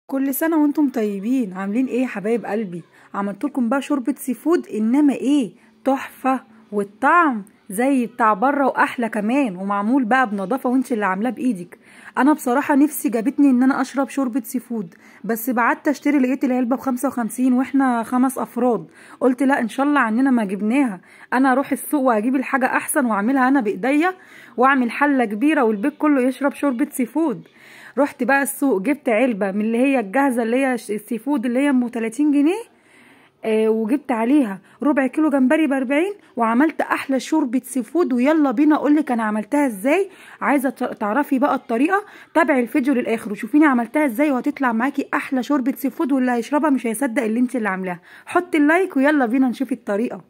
كل سنة وانتم طيبين عاملين ايه يا حبايب قلبي عملت لكم بقى شوربة سي فود انما ايه تحفة والطعم زي بتاع بره واحلى كمان ومعمول بقى بنظافة وانت اللي عاملاه بايدك انا بصراحة نفسي جابتني ان انا اشرب شوربة سي فود بس بعدت اشتري لقيت العلبة بخمسة وخمسين واحنا خمس افراد قلت لا ان شاء الله عننا ما جبناها انا اروح السوق واجيب الحاجة احسن واعملها انا بايديا واعمل حلة كبيرة والبيت كله يشرب شوربة سي فود رحت بقى السوق جبت علبه من اللي هي الجاهزه اللي هي السي فود اللي هي ام 30 جنيه آه وجبت عليها ربع كيلو جمبري ب 40 وعملت احلى شوربه سي فود ويلا بينا اقول لك انا عملتها ازاي عايزه تعرفي بقى الطريقه تابعي الفيديو للاخر وشوفيني عملتها ازاي وهتطلع معاكي احلى شوربه سي فود واللي هيشربها مش هيصدق اللي انت اللي عاملاها حطي اللايك ويلا بينا نشوف الطريقه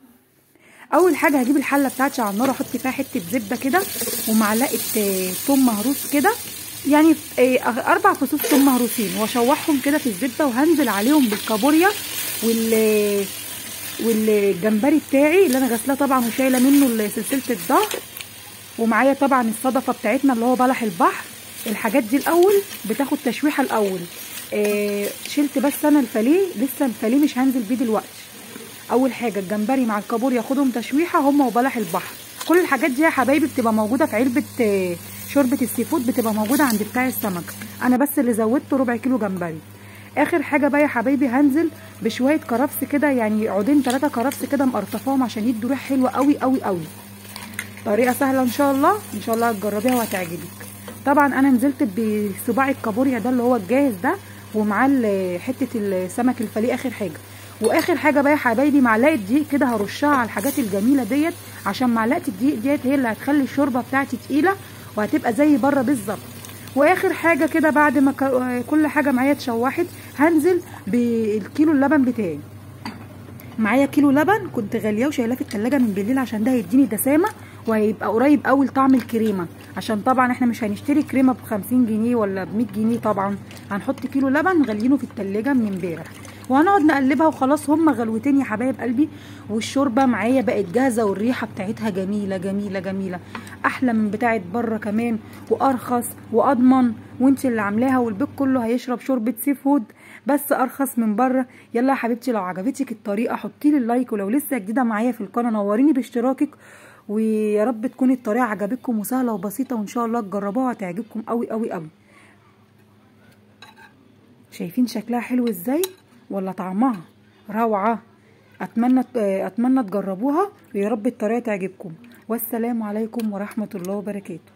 اول حاجه هجيب الحله بتاعتي على النار احط فيها حته زبده كده ومعلقه ثوم مهروس كده يعني اربع فصوص ثوم مهروسين واشوحهم كده في الزبده وهنزل عليهم بالكابوريا وال والجمبري بتاعي اللي انا غسلاه طبعا وشايله منه سلسله الظهر ومعايا طبعا الصدفه بتاعتنا اللي هو بلح البحر الحاجات دي الاول بتاخد تشويحه الاول آه شلت بس انا الفاليه لسه الفاليه مش هنزل بيه دلوقتي اول حاجه الجمبري مع الكابوريا خدهم تشويحه هما وبلح البحر كل الحاجات دي يا حبايبي بتبقى موجوده في علبه آه شوربه السي فود بتبقى موجوده عند بتاع السمك انا بس اللي زودته ربع كيلو جمبري اخر حاجه بقى يا حبايبي هنزل بشويه كرفس كده يعني عودين ثلاثه كرفس كده مقرطفاهم عشان يدوا ريحه حلوه قوي قوي قوي طريقه سهله ان شاء الله ان شاء الله هتجربيها وهتعجبك طبعا انا نزلت بصباع الكابوريا ده اللي هو الجاهز ده ومعاه حته السمك الفليه اخر حاجه واخر حاجه بقى يا حبايبي معلقه دقيق كده هرشها على الحاجات الجميله ديت عشان معلقه الدقيق ديت هي اللي هتخلي الشوربه بتاعتي تقيله وهتبقى زي بره بالظبط واخر حاجه كده بعد ما كل حاجه معايا اتشوحت هنزل بالكيلو اللبن بتاعي معايا كيلو لبن كنت غالياه وشايلاه في التلاجة من بالليل عشان ده هيديني دسامه وهيبقى قريب قوي لطعم الكريمه عشان طبعا احنا مش هنشتري كريمه ب 50 جنيه ولا ب 100 جنيه طبعا هنحط كيلو لبن غاليينه في التلاجة من امبارح وهنقعد نقلبها وخلاص هما غلوتين يا حبايب قلبي والشوربه معايا بقت جاهزه والريحه بتاعتها جميله جميله جميله احلى من بتاعه بره كمان وارخص واضمن وانت اللي عاملاها والبيت كله هيشرب شوربه سي فود بس ارخص من بره يلا يا حبيبتي لو عجبتك الطريقه حطي لي اللايك ولو لسه جديده معايا في القناه نوريني باشتراكك ويا رب تكون الطريقه عجبتكم وسهله وبسيطه وان شاء الله تجربوها هتعجبكم قوي قوي قوي شايفين شكلها حلو ازاي ولا طعمها روعه اتمنى اتمنى تجربوها ويا رب الطريقه تعجبكم والسلام عليكم ورحمه الله وبركاته